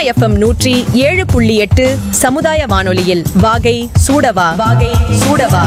FM நூற்றி ஏழு புள்ளி எட்டு சமுதாய வானொலியில் வாகை சூடவா வாகை சூடவா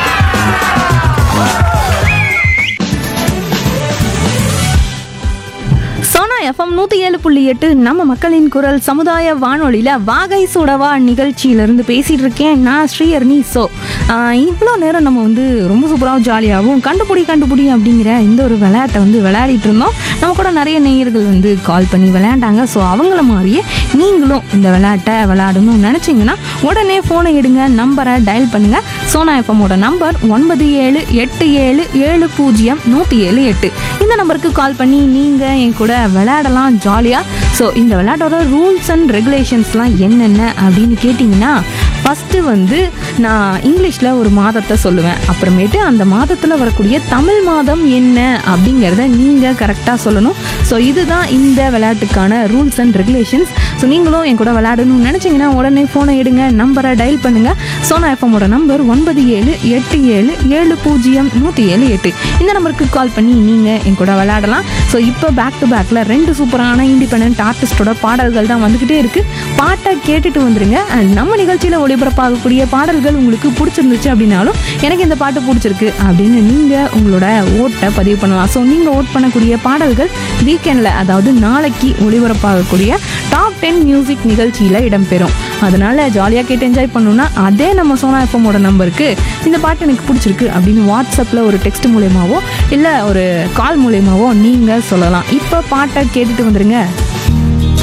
சோனா எஃப்எம் நூற்றி ஏழு புள்ளி எட்டு நம்ம மக்களின் குரல் சமுதாய வானொலியில் வாகை சுடவா நிகழ்ச்சியிலேருந்து பேசிகிட்டு இருக்கேன் நான் ஸ்ரீஹர்னி ஸோ இவ்வளோ நேரம் நம்ம வந்து ரொம்ப சூப்பராகவும் ஜாலியாகவும் கண்டுபிடி கண்டுபிடி அப்படிங்கிற இந்த ஒரு விளையாட்டை வந்து விளையாடிட்டு இருந்தோம் நம்ம கூட நிறைய நேயர்கள் வந்து கால் பண்ணி விளையாண்டாங்க ஸோ அவங்கள மாதிரியே நீங்களும் இந்த விளையாட்டை விளையாடணும்னு நினச்சிங்கன்னா உடனே ஃபோனை எடுங்க நம்பரை டயல் பண்ணுங்கள் சோனா எஃப்எம்மோட நம்பர் ஒன்பது ஏழு எட்டு ஏழு ஏழு பூஜ்ஜியம் நூற்றி ஏழு எட்டு இந்த நம்பருக்கு கால் பண்ணி நீங்கள் என் கூட விளையாடலாம் ஜாலியாக ஸோ இந்த விளையாட்டோட ரூல்ஸ் அண்ட் ரெகுலேஷன்ஸ்லாம் என்னென்ன அப்படின்னு கேட்டிங்கன்னா ஃபஸ்ட்டு வந்து நான் இங்கிலீஷில் ஒரு மாதத்தை சொல்லுவேன் அப்புறமேட்டு அந்த மாதத்தில் வரக்கூடிய தமிழ் மாதம் என்ன அப்படிங்கிறத நீங்கள் கரெக்டாக சொல்லணும் ஸோ இதுதான் இந்த விளையாட்டுக்கான ரூல்ஸ் அண்ட் ரெகுலேஷன்ஸ் ஸோ நீங்களும் என் கூட விளையாடணும்னு நினச்சிங்கன்னா உடனே ஃபோனை எடுங்க நம்பரை டயல் பண்ணுங்கள் சோனா எஃப்எம்மோட நம்பர் ஒன்பது ஏழு எட்டு ஏழு ஏழு பூஜ்ஜியம் நூற்றி ஏழு எட்டு இந்த நம்பருக்கு கால் பண்ணி நீங்கள் என் கூட விளையாடலாம் ஸோ இப்போ பேக் டு பேக்கில் ரெண்டு சூப்பரான இண்டிபெண்ட் ஆர்டிஸ்டோட பாடல்கள் தான் வந்துக்கிட்டே இருக்குது பாட்டை கேட்டுட்டு வந்துருங்க அண்ட் நம்ம நிகழ்ச்சியில் ஒளிபரப்பாகக்கூடிய பாடல்கள் உங்களுக்கு பிடிச்சிருந்துச்சு அப்படின்னாலும் எனக்கு இந்த பாட்டு பிடிச்சிருக்கு அப்படின்னு நீங்கள் உங்களோட ஓட்டை பதிவு பண்ணலாம் ஸோ நீங்கள் ஓட் பண்ணக்கூடிய பாடல்கள் வீக்கெண்டில் அதாவது நாளைக்கு ஒளிபரப்பாகக்கூடிய டாப் டென் மியூசிக் நிகழ்ச்சியில் இடம்பெறும் அதனால ஜாலியாக கேட்டு என்ஜாய் பண்ணணும்னா அதே நம்ம சோனா எஃப்எம்மோட நம்பருக்கு இந்த பாட்டு எனக்கு பிடிச்சிருக்கு அப்படின்னு வாட்ஸ்அப்பில் ஒரு டெக்ஸ்ட் மூலயமாவோ இல்லை ஒரு கால் மூலயமாவோ நீங்கள் சொல்லலாம் இப்போ பாட்டை கேட்டுட்டு வந்துருங்க